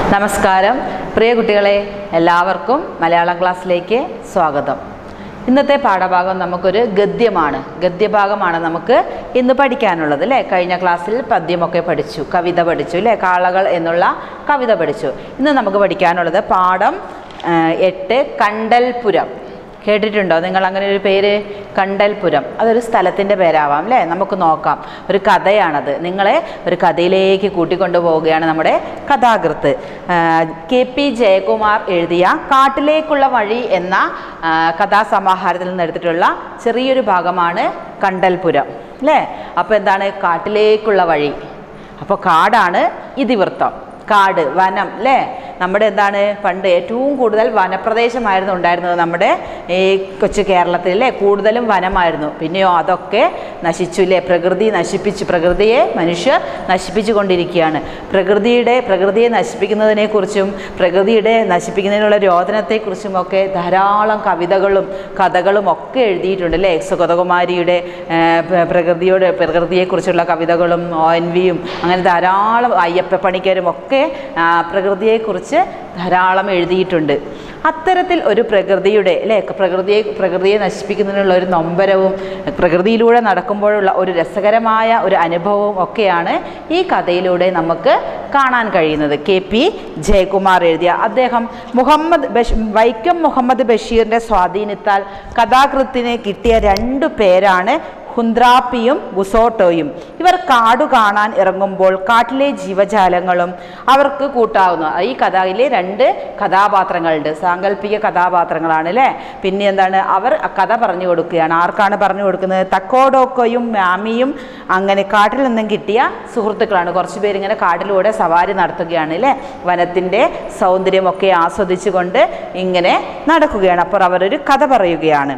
നമസ്കാരം പ്രിയ കുട്ടികളെ എല്ലാവർക്കും മലയാളം ക്ലാസ്സിലേക്ക് സ്വാഗതം ഇന്നത്തെ പാഠഭാഗം നമുക്കൊരു ഗദ്യമാണ് ഗദ്യഭാഗമാണ് നമുക്ക് ഇന്ന് പഠിക്കാനുള്ളത് അല്ലേ കഴിഞ്ഞ ക്ലാസ്സിൽ പദ്യമൊക്കെ പഠിച്ചു കവിത പഠിച്ചു അല്ലേ കാളകൾ എന്നുള്ള കവിത പഠിച്ചു ഇന്ന് നമുക്ക് പഠിക്കാനുള്ളത് പാഠം ആ, എട്ട് കണ്ടൽപുരം കേട്ടിട്ടുണ്ടോ നിങ്ങൾ അങ്ങനെ ഒരു പേര് കണ്ടൽപുരം അതൊരു സ്ഥലത്തിൻ്റെ പേരാവാം അല്ലേ നമുക്ക് നോക്കാം ഒരു കഥയാണത് നിങ്ങളെ ഒരു കഥയിലേക്ക് കൂട്ടിക്കൊണ്ടു പോവുകയാണ് നമ്മുടെ കഥാകൃത്ത് ആ, കെ പി ജയകുമാർ എഴുതിയ കാട്ടിലേക്കുള്ള വഴി എന്ന ആ, കഥാസമാഹാരത്തിൽ നിന്ന് എടുത്തിട്ടുള്ള ചെറിയൊരു ഭാഗമാണ് കണ്ടൽപുരം അല്ലേ അപ്പോൾ എന്താണ് കാട്ടിലേക്കുള്ള വഴി അപ്പോൾ കാടാണ് ഇതിവൃത്തം കാട് വനം അല്ലേ നമ്മുടെ എന്താണ് പണ്ട് ഏറ്റവും കൂടുതൽ വനപ്രദേശമായിരുന്നു ഉണ്ടായിരുന്നത് നമ്മുടെ ഈ കൊച്ചു കേരളത്തിൽ അല്ലേ കൂടുതലും വനമായിരുന്നു പിന്നെയോ അതൊക്കെ നശിച്ചു അല്ലേ പ്രകൃതി നശിപ്പിച്ചു പ്രകൃതിയെ മനുഷ്യർ നശിപ്പിച്ചു കൊണ്ടിരിക്കുകയാണ് പ്രകൃതിയുടെ പ്രകൃതിയെ നശിപ്പിക്കുന്നതിനെക്കുറിച്ചും പ്രകൃതിയുടെ നശിപ്പിക്കുന്നതിനുള്ള രോദനത്തെക്കുറിച്ചും ഒക്കെ ധാരാളം കവിതകളും കഥകളും ഒക്കെ എഴുതിയിട്ടുണ്ട് അല്ലേ സുഗതകുമാരിയുടെ ഏർ, പ്ര- പ്രകൃതിയോട് പ്രകൃതിയെക്കുറിച്ചുള്ള കവിതകളും ഒ എൻ വിയും അങ്ങനെ ധാരാളം അയ്യപ്പ പണിക്കരും ഒക്കെ ആ, പ്രകൃതിയെക്കുറിച്ച് ധാരാളം എഴുതിയിട്ടുണ്ട് അത്തരത്തിൽ ഒരു പ്രകൃതിയുടെ അല്ലേ പ്രകൃതിയെ പ്രകൃതിയെ നശിപ്പിക്കുന്നതിനുള്ള ഒരു നൊമ്പരവും പ്രകൃതിയിലൂടെ നടക്കുമ്പോഴുള്ള ഒരു രസകരമായ ഒരു അനുഭവവും ഒക്കെയാണ് ഈ കഥയിലൂടെ നമുക്ക് കാണാൻ കഴിയുന്നത് കെ പി ജയകുമാർ എഴുതിയ അദ്ദേഹം മുഹമ്മദ് ബഷ് വൈക്കം മുഹമ്മദ് ബഷീറിൻ്റെ സ്വാധീനത്താൽ കഥാകൃത്തിന് കിട്ടിയ രണ്ടു പേരാണ് ഹുന്ദ്രാപ്പിയും ബുസോട്ടോയും ഇവർ കാടു കാണാൻ ഇറങ്ങുമ്പോൾ കാട്ടിലെ ജീവജാലങ്ങളും അവർക്ക് കൂട്ടാവുന്നു ഈ കഥയിലെ രണ്ട് കഥാപാത്രങ്ങളുണ്ട് സാങ്കല്പിക കഥാപാത്രങ്ങളാണ് അല്ലേ പിന്നെ എന്താണ് അവർ കഥ പറഞ്ഞു കൊടുക്കുകയാണ് ആർക്കാണ് പറഞ്ഞു കൊടുക്കുന്നത് തക്കോഡോക്കോയും മാമിയും അങ്ങനെ കാട്ടിൽ നിന്നും കിട്ടിയ സുഹൃത്തുക്കളാണ് കുറച്ച് പേരിങ്ങനെ കാട്ടിലൂടെ സവാരി നടത്തുകയാണ് അല്ലേ വനത്തിൻ്റെ സൗന്ദര്യമൊക്കെ ആസ്വദിച്ചുകൊണ്ട് ഇങ്ങനെ നടക്കുകയാണ് അപ്പോൾ അവരൊരു കഥ പറയുകയാണ്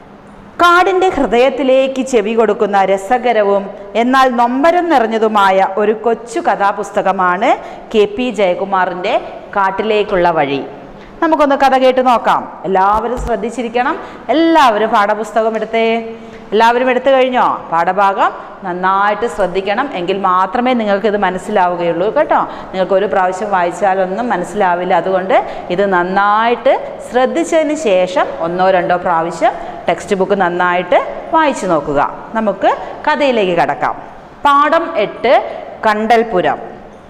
കാടിൻ്റെ ഹൃദയത്തിലേക്ക് ചെവി കൊടുക്കുന്ന രസകരവും എന്നാൽ നൊമ്പരം നിറഞ്ഞതുമായ ഒരു കൊച്ചു കഥാപുസ്തകമാണ് കെ പി ജയകുമാറിൻ്റെ കാട്ടിലേക്കുള്ള വഴി നമുക്കൊന്ന് കഥ കേട്ട് നോക്കാം എല്ലാവരും ശ്രദ്ധിച്ചിരിക്കണം എല്ലാവരും പാഠപുസ്തകം എടുത്തേ എല്ലാവരും എടുത്തു കഴിഞ്ഞോ പാഠഭാഗം നന്നായിട്ട് ശ്രദ്ധിക്കണം എങ്കിൽ മാത്രമേ നിങ്ങൾക്കിത് മനസ്സിലാവുകയുള്ളൂ കേട്ടോ നിങ്ങൾക്ക് ഒരു പ്രാവശ്യം വായിച്ചാലൊന്നും മനസ്സിലാവില്ല അതുകൊണ്ട് ഇത് നന്നായിട്ട് ശ്രദ്ധിച്ചതിന് ശേഷം ഒന്നോ രണ്ടോ പ്രാവശ്യം ടെക്സ്റ്റ് ബുക്ക് നന്നായിട്ട് വായിച്ചു നോക്കുക നമുക്ക് കഥയിലേക്ക് കടക്കാം പാഠം എട്ട് കണ്ടൽപുരം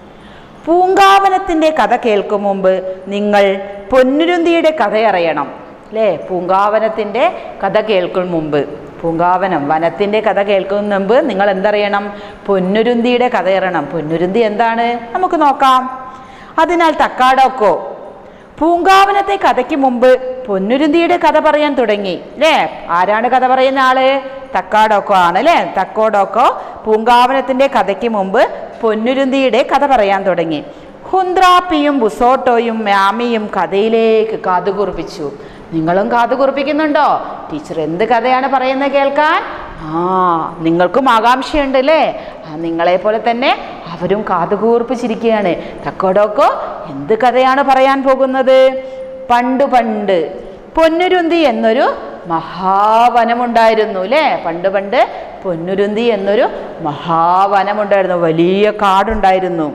പൂങ്കാവനത്തിൻ്റെ കഥ കേൾക്കും മുമ്പ് നിങ്ങൾ പൊന്നുരുന്തിയുടെ കഥ അറിയണം അല്ലേ പൂങ്കാവനത്തിൻ്റെ കഥ കേൾക്കും മുമ്പ് പൂങ്കാവനം വനത്തിൻ്റെ കഥ കേൾക്കും മുമ്പ് നിങ്ങൾ എന്തറിയണം പൊന്നുരുന്തിയുടെ കഥ അറിയണം പൊന്നുരുന്തി എന്താണ് നമുക്ക് നോക്കാം അതിനാൽ തക്കാടോക്കോ പൂങ്കാവനത്തെ കഥയ്ക്ക് മുമ്പ് പൊന്നുരുന്തിയുടെ കഥ പറയാൻ തുടങ്ങി അല്ലേ ആരാണ് കഥ പറയുന്ന ആള് തക്കാടോക്കോ ആണ് അല്ലേ തക്കോടോക്കോ പൂങ്കാവനത്തിന്റെ കഥയ്ക്ക് മുമ്പ് പൊന്നുരുന്തിയുടെ കഥ പറയാൻ തുടങ്ങി ഹുന്ദ്രാപ്പിയും ബുസോട്ടോയും മാമിയും കഥയിലേക്ക് കാതുകുറിപ്പിച്ചു നിങ്ങളും കാതു കുറിപ്പിക്കുന്നുണ്ടോ ടീച്ചർ എന്ത് കഥയാണ് പറയുന്നത് കേൾക്കാൻ ആ നിങ്ങൾക്കും ആകാംക്ഷയുണ്ട് അല്ലേ ആ നിങ്ങളെ പോലെ തന്നെ അവരും കാതുകൂർപ്പിച്ചിരിക്കുകയാണ് തക്കോടോക്കോ എന്ത് കഥയാണ് പറയാൻ പോകുന്നത് പണ്ട് പണ്ട് പൊന്നുരുന്തി എന്നൊരു മഹാവനമുണ്ടായിരുന്നു അല്ലേ പണ്ട് പണ്ട് പൊന്നുരുന്തി എന്നൊരു മഹാവനമുണ്ടായിരുന്നു വലിയ കാടുണ്ടായിരുന്നു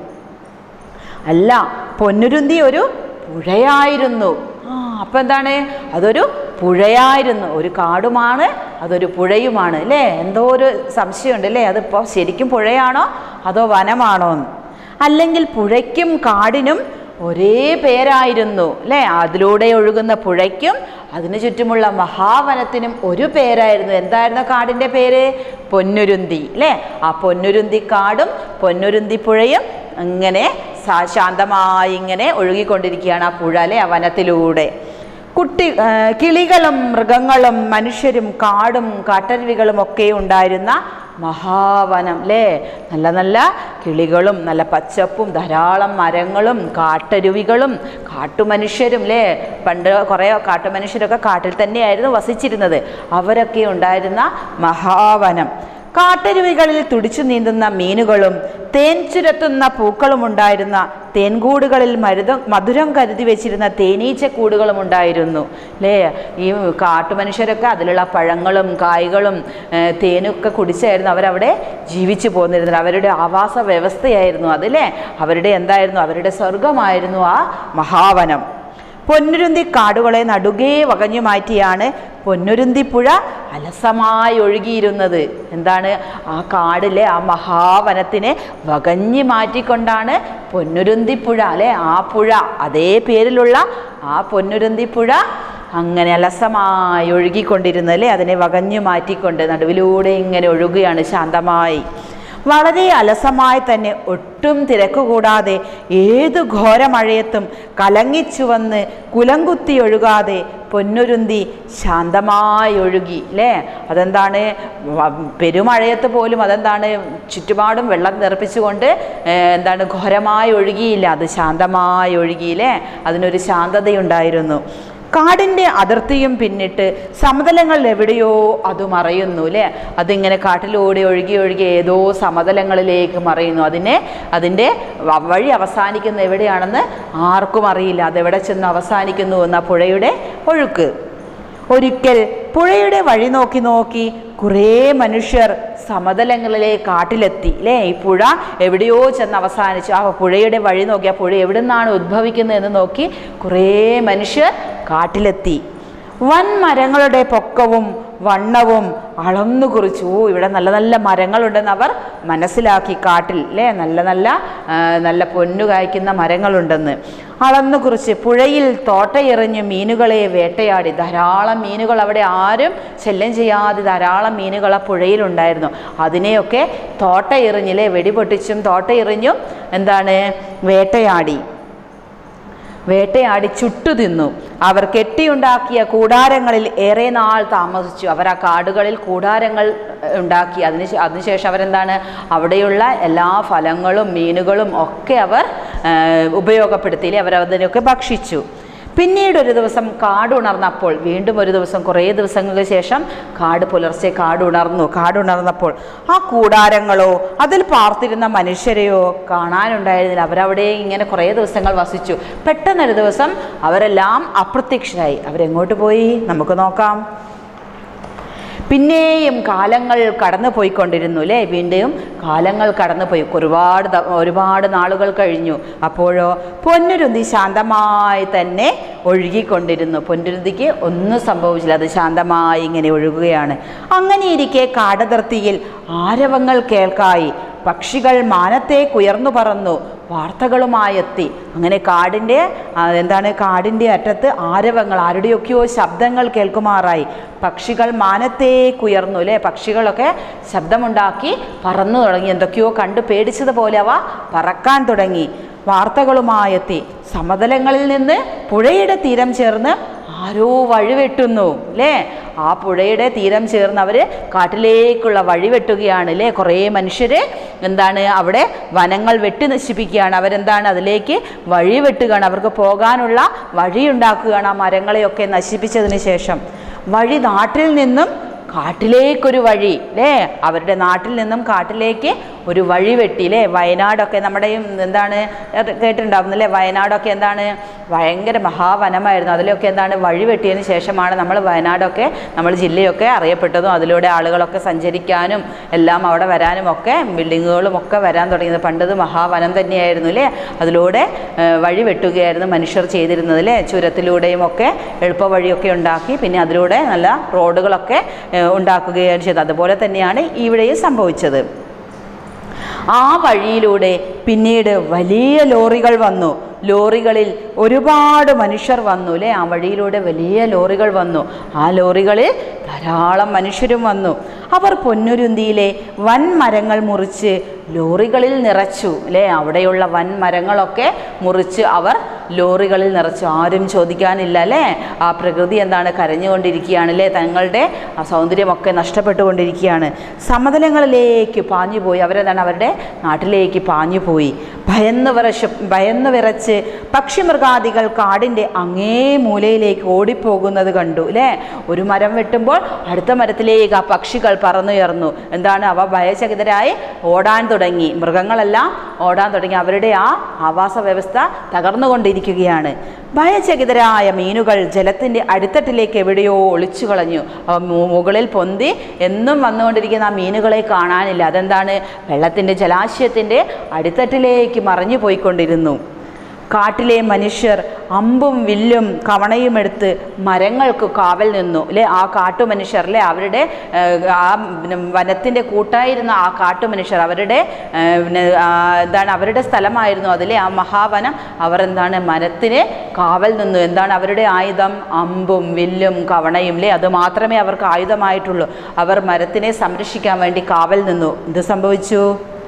അല്ല പൊന്നുരുന്തി ഒരു പുഴയായിരുന്നു ആ അപ്പം എന്താണ് അതൊരു പുഴയായിരുന്നു ഒരു കാടുമാണ് അതൊരു പുഴയുമാണ് അല്ലേ എന്തോ ഒരു സംശയമുണ്ട് അല്ലേ അതിപ്പോൾ ശരിക്കും പുഴയാണോ അതോ വനമാണോ എന്ന് അല്ലെങ്കിൽ പുഴയ്ക്കും കാടിനും ഒരേ പേരായിരുന്നു അല്ലേ അതിലൂടെ ഒഴുകുന്ന പുഴയ്ക്കും അതിനു ചുറ്റുമുള്ള മഹാവനത്തിനും ഒരു പേരായിരുന്നു എന്തായിരുന്നു കാടിൻ്റെ പേര് പൊന്നുരുന്തി അല്ലേ ആ പൊന്നുരുന്തി കാടും പൊന്നുരുന്തി പുഴയും ഇങ്ങനെ സാ- ശാന്തമായി ഇങ്ങനെ ഒഴുകിക്കൊണ്ടിരിക്കുകയാണ് ആ പുഴ അല്ലേ ആ വനത്തിലൂടെ കുട്ടി ആ, കിളികളും മൃഗങ്ങളും മനുഷ്യരും കാടും കാട്ടരുവികളും ഒക്കെ ഉണ്ടായിരുന്ന മഹാവനം അല്ലേ നല്ല നല്ല കിളികളും നല്ല പച്ചപ്പും ധാരാളം മരങ്ങളും കാട്ടരുവികളും കാട്ടുമനുഷ്യരും അല്ലേ പണ്ട് കുറേ കാട്ടുമനുഷ്യരൊക്കെ കാട്ടിൽ തന്നെയായിരുന്നു വസിച്ചിരുന്നത് അവരൊക്കെ ഉണ്ടായിരുന്ന മഹാവനം കാട്ടരുവികളിൽ തുടിച്ചു നീന്തുന്ന മീനുകളും തേൻ ചുരത്തുന്ന പൂക്കളും ഉണ്ടായിരുന്ന തേൻകൂടുകളിൽ മരുതം മധുരം കരുതി വെച്ചിരുന്ന തേനീച്ചക്കൂടുകളും ഉണ്ടായിരുന്നു അല്ലേ ഈ കാട്ടുമനുഷ്യരൊക്കെ അതിലുള്ള പഴങ്ങളും കായ്കളും ഏഹ്, തേനൊക്കെ കുടിച്ചായിരുന്നു അവരവിടെ ജീവിച്ചു പോന്നിരുന്നത് അവരുടെ ആവാസ വ്യവസ്ഥയായിരുന്നു അതല്ലേ അവരുടെ എന്തായിരുന്നു അവരുടെ സ്വർഗമായിരുന്നു ആ മഹാവനം പൊന്നുരുന്തി കാടുകളെ നടുകേ വകഞ്ഞു മാറ്റിയാണ് പൊന്നുരുന്തി പുഴ അലസമായി ഒഴുകിയിരുന്നത് എന്താണ് ആ കാടിലെ ആ മഹാവനത്തിനെ വകഞ്ഞു മാറ്റിക്കൊണ്ടാണ് പൊന്നുരുന്തി പുഴ അല്ലെ ആ പുഴ അതേ പേരിലുള്ള ആ പൊന്നുരുന്തി പുഴ അങ്ങനെ അലസമായി ഒഴുകിക്കൊണ്ടിരുന്നത് അല്ലേ അതിനെ വകഞ്ഞു മാറ്റിക്കൊണ്ട് നടുവിലൂടെ ഇങ്ങനെ ഒഴുകുകയാണ് ശാന്തമായി വളരെ അലസമായി തന്നെ ഒട്ടും തിരക്ക് കൂടാതെ ഏതു ഘോരമഴയത്തും കലങ്ങിച്ചു വന്ന് കുലങ്കുത്തി ഒഴുകാതെ പൊന്നുരുന്തി ശാന്തമായി ഒഴുകി അല്ലേ അതെന്താണ് വ- പെരുമഴയത്ത് പോലും അതെന്താണ് ചുറ്റുപാടും വെള്ളം നിറപ്പിച്ചുകൊണ്ട് ഏഹ്, എന്താണ് ഘോരമായി ഒഴുകിയില്ല അത് ശാന്തമായി ഒഴുകിയില്ലേ അതിനൊരു ശാന്തതയുണ്ടായിരുന്നു കാടിൻ്റെ അതിർത്തിയും പിന്നിട്ട് സമതലങ്ങളിൽ എവിടെയോ അത് മറയുന്നു അല്ലേ അതിങ്ങനെ കാട്ടിലൂടെ ഒഴുകി ഒഴുകി ഏതോ സമതലങ്ങളിലേക്ക് മറയുന്നു അതിനെ അതിൻ്റെ വ- വഴി അവസാനിക്കുന്ന എവിടെയാണെന്ന് ആർക്കും അറിയില്ല അതെവിടെ ചെന്ന് അവസാനിക്കുന്നു എന്ന പുഴയുടെ ഒഴുക്ക് ഒരിക്കൽ പുഴയുടെ വഴി നോക്കി നോക്കി കുറേ മനുഷ്യർ സമതലങ്ങളിലെ കാട്ടിലെത്തി അല്ലേ ഈ പുഴ എവിടെയോ ചെന്ന് അവസാനിച്ചു ആ പുഴയുടെ വഴി നോക്കി ആ പുഴ എവിടെ നിന്നാണ് ഉദ്ഭവിക്കുന്നത് എന്ന് നോക്കി കുറേ മനുഷ്യർ കാട്ടിലെത്തി വൻ മരങ്ങളുടെ പൊക്കവും വണ്ണവും അളന്നു കുറിച്ചു ഓ ഇവിടെ നല്ല നല്ല മരങ്ങളുണ്ടെന്ന് അവർ മനസ്സിലാക്കി കാട്ടിൽ അല്ലേ നല്ല നല്ല ആ, നല്ല പൊന്നു കായ്ക്കുന്ന മരങ്ങളുണ്ടെന്ന് അളന്നു കുറിച്ച് പുഴയിൽ തോട്ടയെറിഞ്ഞ് മീനുകളെ വേട്ടയാടി ധാരാളം മീനുകൾ അവിടെ ആരും ശല്യം ചെയ്യാതെ ധാരാളം മീനുകൾ ആ പുഴയിലുണ്ടായിരുന്നു അതിനെയൊക്കെ തോട്ടയെറിഞ്ഞില്ലേ വെടിപൊട്ടിച്ചും തോട്ടയെറിഞ്ഞും എന്താണ് വേട്ടയാടി വേട്ടയാടി ചുട്ടു തിന്നു അവർ കെട്ടിയുണ്ടാക്കിയ കൂടാരങ്ങളിൽ ഏറെ നാൾ താമസിച്ചു അവർ ആ കാടുകളിൽ കൂടാരങ്ങൾ ഏഹ്, ഉണ്ടാക്കി അതിന് ശേ- അതിനുശേഷം അവരെന്താണ് അവിടെയുള്ള എല്ലാ ഫലങ്ങളും മീനുകളും ഒക്കെ അവർ ഏഹ്, ഉപയോഗപ്പെടുത്തിയില്ലേ അവർ അതിനൊക്കെ ഭക്ഷിച്ചു പിന്നീട് ഒരു ദിവസം കാട് ഉണർന്നപ്പോൾ വീണ്ടും ഒരു ദിവസം കുറേ ദിവസങ്ങൾക്ക് ശേഷം കാട് പുലർച്ചെ കാട് ഉണർന്നു കാട് ഉണർന്നപ്പോൾ ആ കൂടാരങ്ങളോ അതിൽ പാർത്തിരുന്ന മനുഷ്യരെയോ കാണാനുണ്ടായിരുന്നില്ല അവരവിടെ ഇങ്ങനെ കുറേ ദിവസങ്ങൾ വസിച്ചു പെട്ടെന്നൊരു ദിവസം അവരെല്ലാം അപ്രത്യക്ഷരായി അവരെങ്ങോട്ട് പോയി നമുക്ക് നോക്കാം പിന്നെയും കാലങ്ങൾ കടന്നു പോയിക്കൊണ്ടിരുന്നു അല്ലേ വീണ്ടും കാലങ്ങൾ കടന്നു പോയി ഒരുപാട് ത- ഒരുപാട് നാളുകൾ കഴിഞ്ഞു അപ്പോഴോ പൊന്നുരുന്തി ശാന്തമായി തന്നെ ഒഴുകിക്കൊണ്ടിരുന്നു പൊന്നുരുന്തിക്ക് ഒന്നും സംഭവിച്ചില്ല അത് ശാന്തമായി ഇങ്ങനെ ഒഴുകുകയാണ് അങ്ങനെ ഇരിക്കെ കാടതിർത്തിയിൽ ആരവങ്ങൾ കേൾക്കായി പക്ഷികൾ മാനത്തേക്കുയർന്നു പറന്നു വാർത്തകളുമായി എത്തി അങ്ങനെ കാടിൻ്റെ ആ, എന്താണ് കാടിൻ്റെ അറ്റത്ത് ആരവങ്ങൾ ആരുടെയൊക്കെയോ ശബ്ദങ്ങൾ കേൾക്കുമാറായി പക്ഷികൾ മാനത്തേക്കുയർന്നു അല്ലേ പക്ഷികളൊക്കെ ശബ്ദമുണ്ടാക്കി പറന്നു തുടങ്ങി എന്തൊക്കെയോ കണ്ടു പേടിച്ചതുപോലെ അവ പറക്കാൻ തുടങ്ങി വാർത്തകളുമായെത്തി സമതലങ്ങളിൽ നിന്ന് പുഴയുടെ തീരം ചേർന്ന് ആരോ വഴിവെട്ടുന്നു അല്ലേ ആ പുഴയുടെ തീരം ചേർന്ന് അവർ കാട്ടിലേക്കുള്ള വഴി വെട്ടുകയാണ് അല്ലേ കുറേ മനുഷ്യർ എന്താണ് അവിടെ വനങ്ങൾ വെട്ടി നശിപ്പിക്കുകയാണ് അവരെന്താണ് അതിലേക്ക് വഴി വെട്ടുകയാണ് അവർക്ക് പോകാനുള്ള വഴി ഉണ്ടാക്കുകയാണ് ആ മരങ്ങളെയൊക്കെ നശിപ്പിച്ചതിന് ശേഷം വഴി നാട്ടിൽ നിന്നും കാട്ടിലേക്കൊരു വഴി അല്ലേ അവരുടെ നാട്ടിൽ നിന്നും കാട്ടിലേക്ക് ഒരു വഴി വെട്ടി അല്ലേ വയനാടൊക്കെ നമ്മുടെ ഈ എന്താണ് കേട്ടിട്ടുണ്ടാവുന്നു അല്ലേ വയനാടൊക്കെ എന്താണ് ഭയങ്കര മഹാവനമായിരുന്നു അതിലൊക്കെ എന്താണ് വഴി വെട്ടിയതിന് ശേഷമാണ് നമ്മൾ വയനാടൊക്കെ നമ്മൾ ജില്ലയൊക്കെ അറിയപ്പെട്ടതും അതിലൂടെ ആളുകളൊക്കെ സഞ്ചരിക്കാനും എല്ലാം അവിടെ വരാനും ഒക്കെ ബിൽഡിങ്ങുകളും ഒക്കെ വരാൻ തുടങ്ങിയത് പണ്ടത് മഹാവനം തന്നെയായിരുന്നു അല്ലേ അതിലൂടെ ഏഹ്, വഴി വെട്ടുകയായിരുന്നു മനുഷ്യർ ചെയ്തിരുന്നത് അല്ലേ ചുരത്തിലൂടെയും ഒക്കെ എളുപ്പ വഴിയൊക്കെ ഉണ്ടാക്കി പിന്നെ അതിലൂടെ നല്ല റോഡുകളൊക്കെ ഏഹ്, ഉണ്ടാക്കുകയാണ് ചെയ്തത് അതുപോലെ തന്നെയാണ് ഇവിടെയും സംഭവിച്ചത് ആ വഴിയിലൂടെ പിന്നീട് വലിയ ലോറികൾ വന്നു ലോറികളിൽ ഒരുപാട് മനുഷ്യർ വന്നു അല്ലേ ആ വഴിയിലൂടെ വലിയ ലോറികൾ വന്നു ആ ലോറികളിൽ ധാരാളം മനുഷ്യരും വന്നു അവർ പൊന്നുരുന്തിയിലെ വൻ മരങ്ങൾ മുറിച്ച് ലോറികളിൽ നിറച്ചു അല്ലേ അവിടെയുള്ള വൻ മരങ്ങളൊക്കെ മുറിച്ച് അവർ ലോറികളിൽ നിറച്ചു ആരും ചോദിക്കാനില്ല അല്ലേ ആ പ്രകൃതി എന്താണ് കരഞ്ഞുകൊണ്ടിരിക്കുകയാണ് അല്ലേ തങ്ങളുടെ ആ സൗന്ദര്യമൊക്കെ നഷ്ടപ്പെട്ടുകൊണ്ടിരിക്കുകയാണ് സമതലങ്ങളിലേക്ക് പാഞ്ഞുപോയി അവരെന്താണ് അവരുടെ നാട്ടിലേക്ക് പാഞ്ഞുപോയി ഭയന്ന് വിറച്ച് ഭയന്ന് വിറച്ച് പക്ഷിമൃഗാദികൾ കാടിൻ്റെ അങ്ങേ മൂലയിലേക്ക് ഓടിപ്പോകുന്നത് കണ്ടു അല്ലേ ഒരു മരം വെട്ടുമ്പോൾ അടുത്ത മരത്തിലേക്ക് ആ പക്ഷികൾ പറന്നുയർന്നു എന്താണ് അവ ഭയചകിതരായി ഓടാൻ തുടങ്ങി മൃഗങ്ങളെല്ലാം ഓടാൻ തുടങ്ങി അവരുടെ ആ ആവാസ വ്യവസ്ഥ തകർന്നുകൊണ്ടിരിക്കുകയാണ് ഭയചകിതരായ മീനുകൾ ജലത്തിൻ്റെ അടിത്തട്ടിലേക്ക് എവിടെയോ ഒളിച്ചു കളഞ്ഞു അവ മു- മുകളിൽ പൊന്തി എന്നും വന്നുകൊണ്ടിരിക്കുന്ന ആ മീനുകളെ കാണാനില്ല അതെന്താണ് വെള്ളത്തിൻ്റെ ജലാശയത്തിൻ്റെ അടിത്തട്ടിലേക്ക് മറഞ്ഞു പോയിക്കൊണ്ടിരുന്നു കാട്ടിലെ മനുഷ്യർ അമ്പും വില്ലും കവണയും എടുത്ത് മരങ്ങൾക്ക് കാവൽ നിന്നു അല്ലേ ആ കാട്ടുമനുഷ്യർ അല്ലേ അവരുടെ ഏഹ്, ആ പിന്നെ വനത്തിൻ്റെ കൂട്ടായിരുന്ന ആ കാട്ടുമനുഷ്യർ അവരുടെ ഏഹ്, പിന്നെ ആ, എന്താണ് അവരുടെ സ്ഥലമായിരുന്നു അതിലെ ആ മഹാവനം അവർ എന്താണ് മരത്തിന് കാവൽ നിന്നു എന്താണ് അവരുടെ ആയുധം അമ്പും വില്ലും കവണയും അല്ലേ അത് മാത്രമേ അവർക്ക് ആയുധമായിട്ടുള്ളൂ അവർ മരത്തിനെ സംരക്ഷിക്കാൻ വേണ്ടി കാവൽ നിന്നു എന്ത് സംഭവിച്ചു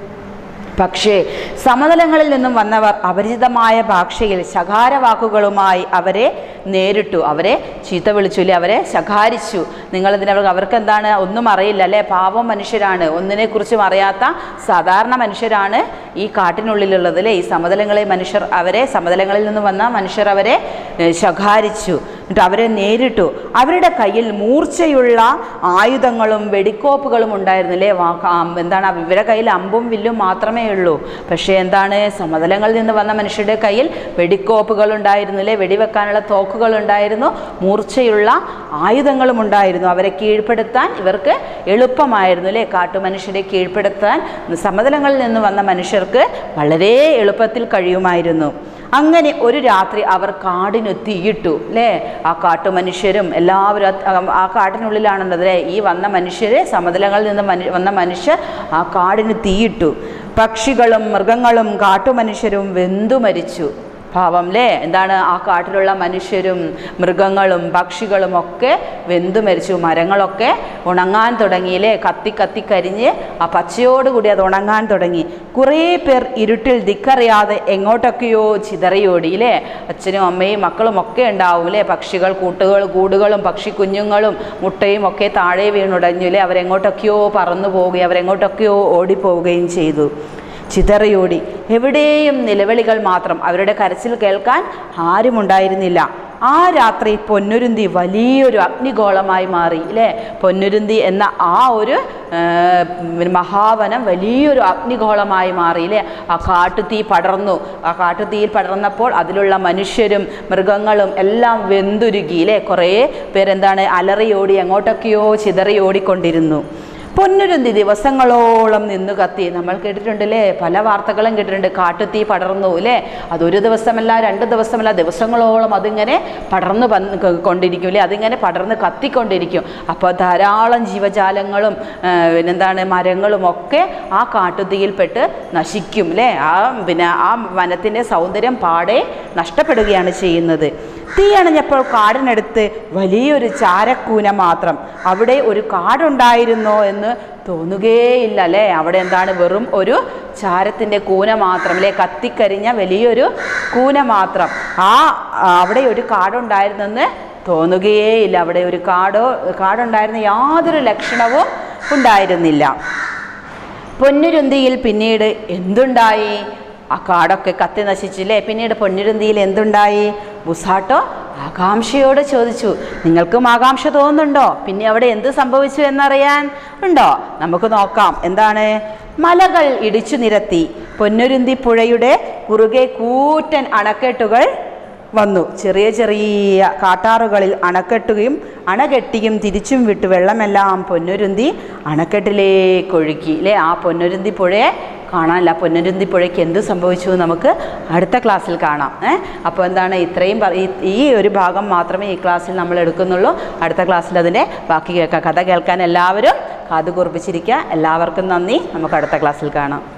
പക്ഷേ സമതലങ്ങളിൽ നിന്നും വന്നവർ അപരിചിതമായ ഭാഷയിൽ ശകാരവാക്കുകളുമായി അവരെ നേരിട്ടു അവരെ ചീത്ത വിളിച്ചു അല്ലേ അവരെ ശകാരിച്ചു നിങ്ങളിതിനെ അവർക്ക് എന്താണ് ഒന്നും അറിയില്ല അല്ലേ പാവം മനുഷ്യരാണ് ഒന്നിനെക്കുറിച്ചും അറിയാത്ത സാധാരണ മനുഷ്യരാണ് ഈ കാട്ടിനുള്ളിലുള്ളത് അല്ലേ ഈ സമതലങ്ങളെ മനുഷ്യർ അവരെ സമതലങ്ങളിൽ നിന്ന് വന്ന മനുഷ്യർ അവരെ ഏ, ശകാരിച്ചു എന്നിട്ട് അവരെ നേരിട്ടു അവരുടെ കയ്യിൽ മൂർച്ചയുള്ള ആയുധങ്ങളും വെടിക്കോപ്പുകളും ഉണ്ടായിരുന്നു അല്ലേ വാ- ആ, എന്താണ് ഇവരുടെ കയ്യിൽ അമ്പും വില്ലും മാത്രമേ ഉള്ളൂ പക്ഷേ എന്താണ് സമതലങ്ങളിൽ നിന്ന് വന്ന മനുഷ്യരുടെ കയ്യിൽ വെടിക്കോപ്പുകൾ ഉണ്ടായിരുന്നു അല്ലേ വെടിവെക്കാനുള്ള തോക്കുകൾ ഉണ്ടായിരുന്നു മൂർച്ചയുള്ള ആയുധങ്ങളും ഉണ്ടായിരുന്നു അവരെ കീഴ്പ്പെടുത്താൻ ഇവർക്ക് എളുപ്പമായിരുന്നു അല്ലേ കാട്ടുമനുഷ്യരെ കീഴ്പ്പെടുത്താൻ സമതലങ്ങളിൽ നിന്ന് വന്ന മനുഷ്യർക്ക് വളരെ എളുപ്പത്തിൽ കഴിയുമായിരുന്നു അങ്ങനെ ഒരു രാത്രി അവർ കാടിന് തീയിട്ടു അല്ലേ ആ കാട്ടുമനുഷ്യരും എല്ലാവരും അത് ആ കാട്ടിനുള്ളിലാണുള്ളത് അല്ലേ ഈ വന്ന മനുഷ്യരെ സമതലങ്ങളിൽ നിന്ന് മനു വന്ന മനുഷ്യർ ആ കാടിന് തീയിട്ടു പക്ഷികളും മൃഗങ്ങളും കാട്ടുമനുഷ്യരും വെന്തു മരിച്ചു പാവം അല്ലേ എന്താണ് ആ കാട്ടിലുള്ള മനുഷ്യരും മൃഗങ്ങളും പക്ഷികളും ഒക്കെ വെന്തു മരിച്ചു മരങ്ങളൊക്കെ ഉണങ്ങാൻ തുടങ്ങി അല്ലേ കത്തി കത്തി കരിഞ്ഞ് ആ പച്ചയോടുകൂടി അത് ഉണങ്ങാൻ തുടങ്ങി കുറേ പേർ ഇരുട്ടിൽ ദിക്കറിയാതെ എങ്ങോട്ടൊക്കെയോ ചിതറിയോടി അല്ലേ അച്ഛനും അമ്മയും മക്കളും ഒക്കെ ഉണ്ടാവും അല്ലേ പക്ഷികൾ കൂട്ടുകൾ കൂടുകളും പക്ഷി കുഞ്ഞുങ്ങളും മുട്ടയും ഒക്കെ താഴെ വീണുടഞ്ഞു അല്ലേ അവരെങ്ങോട്ടൊക്കെയോ പറന്നു പോവുകയും അവരെങ്ങോട്ടൊക്കെയോ ഓടിപ്പോവുകയും ചെയ്തു ചിതറിയോടി എവിടെയും നിലവിളികൾ മാത്രം അവരുടെ കരച്ചിൽ കേൾക്കാൻ ആരുമുണ്ടായിരുന്നില്ല ആ രാത്രി പൊന്നുരുന്തി വലിയൊരു അഗ്നിഗോളമായി മാറി അല്ലേ പൊന്നുരുന്തി എന്ന ആ ഒരു ആ, മഹാവനം വലിയൊരു അഗ്നിഗോളമായി മാറി അല്ലേ ആ കാട്ടുതീ പടർന്നു ആ കാട്ടുതീയിൽ പടർന്നപ്പോൾ അതിലുള്ള മനുഷ്യരും മൃഗങ്ങളും എല്ലാം വെന്തുരുകി അല്ലേ കുറേ പേരെന്താണ് അലറിയോടി എങ്ങോട്ടൊക്കെയോ ചിതറി ഓടിക്കൊണ്ടിരുന്നു പൊന്നുരുന്തി ദിവസങ്ങളോളം നിന്ന് കത്തി നമ്മൾ കേട്ടിട്ടുണ്ടല്ലേ പല വാർത്തകളും കേട്ടിട്ടുണ്ട് കാട്ടുതീ പടർന്നു അല്ലേ അതൊരു ദിവസമല്ല രണ്ട് ദിവസമല്ല ദിവസങ്ങളോളം അതിങ്ങനെ പടർന്നു വന്ന് ക- കൊണ്ടിരിക്കും അല്ലേ അതിങ്ങനെ പടർന്ന് കത്തിക്കൊണ്ടിരിക്കും അപ്പോൾ ധാരാളം ജീവജാലങ്ങളും ആ, പിന്നെന്താണ് മരങ്ങളും ഒക്കെ ആ കാട്ടുതീയിൽപ്പെട്ട് നശിക്കും അല്ലേ ആ പിന്നെ ആ വനത്തിൻ്റെ സൗന്ദര്യം പാടെ നഷ്ടപ്പെടുകയാണ് ചെയ്യുന്നത് തീ അണഞ്ഞപ്പോൾ കാടിനടുത്ത് വലിയൊരു ചാരക്കൂന മാത്രം അവിടെ ഒരു കാടുണ്ടായിരുന്നോ എന്ന് തോന്നുകേയില്ല അല്ലേ അവിടെ എന്താണ് വെറും ഒരു ചാരത്തിൻ്റെ കൂന മാത്രം അല്ലേ കത്തിക്കരിഞ്ഞ വലിയൊരു കൂന മാത്രം ആ ആ, അവിടെ ഒരു കാടുണ്ടായിരുന്നെന്ന് തോന്നുകയേയില്ല അവിടെ ഒരു കാടോ കാടുണ്ടായിരുന്ന യാതൊരു ലക്ഷണവും ഉണ്ടായിരുന്നില്ല പൊന്നുരുന്തിയിൽ പിന്നീട് എന്തുണ്ടായി ആ കാടൊക്കെ കത്തി നശിച്ചില്ലേ പിന്നീട് പൊന്നുരുന്തിയിൽ എന്തുണ്ടായി ബുസാട്ടോ ആകാംക്ഷയോട് ചോദിച്ചു നിങ്ങൾക്കും ആകാംക്ഷ തോന്നുന്നുണ്ടോ പിന്നെ അവിടെ എന്ത് സംഭവിച്ചു എന്നറിയാൻ ഉണ്ടോ നമുക്ക് നോക്കാം എന്താണ് മലകൾ ഇടിച്ചു നിരത്തി പൊന്നുരുന്തി പുഴയുടെ കുറുകെ കൂറ്റൻ അണക്കെട്ടുകൾ വന്നു ചെറിയ ചെറിയ കാട്ടാറുകളിൽ അണക്കെട്ടുകയും അണകെട്ടിയും തിരിച്ചും വിട്ട് വെള്ളമെല്ലാം പൊന്നുരുന്തി അണക്കെട്ടിലേക്ക് ഒഴുക്കി അല്ലേ ആ പൊന്നുരുന്തി പുഴയെ കാണാനില്ല ആ പൊന്നുരുന്തി പുഴയ്ക്ക് എന്ത് സംഭവിച്ചു എന്ന് നമുക്ക് അടുത്ത ക്ലാസ്സിൽ കാണാം ഏ അപ്പോൾ എന്താണ് ഇത്രയും പറ- ഈ- ഈ ഒരു ഭാഗം മാത്രമേ ഈ ക്ലാസ്സിൽ നമ്മൾ എടുക്കുന്നുള്ളൂ അടുത്ത ക്ലാസ്സിൽ അതിൻ്റെ ബാക്കി കേൾക്കാം കഥ കേൾക്കാൻ എല്ലാവരും കാതു കുറിപ്പിച്ചിരിക്കുക എല്ലാവർക്കും നന്ദി നമുക്ക് അടുത്ത ക്ലാസ്സിൽ കാണാം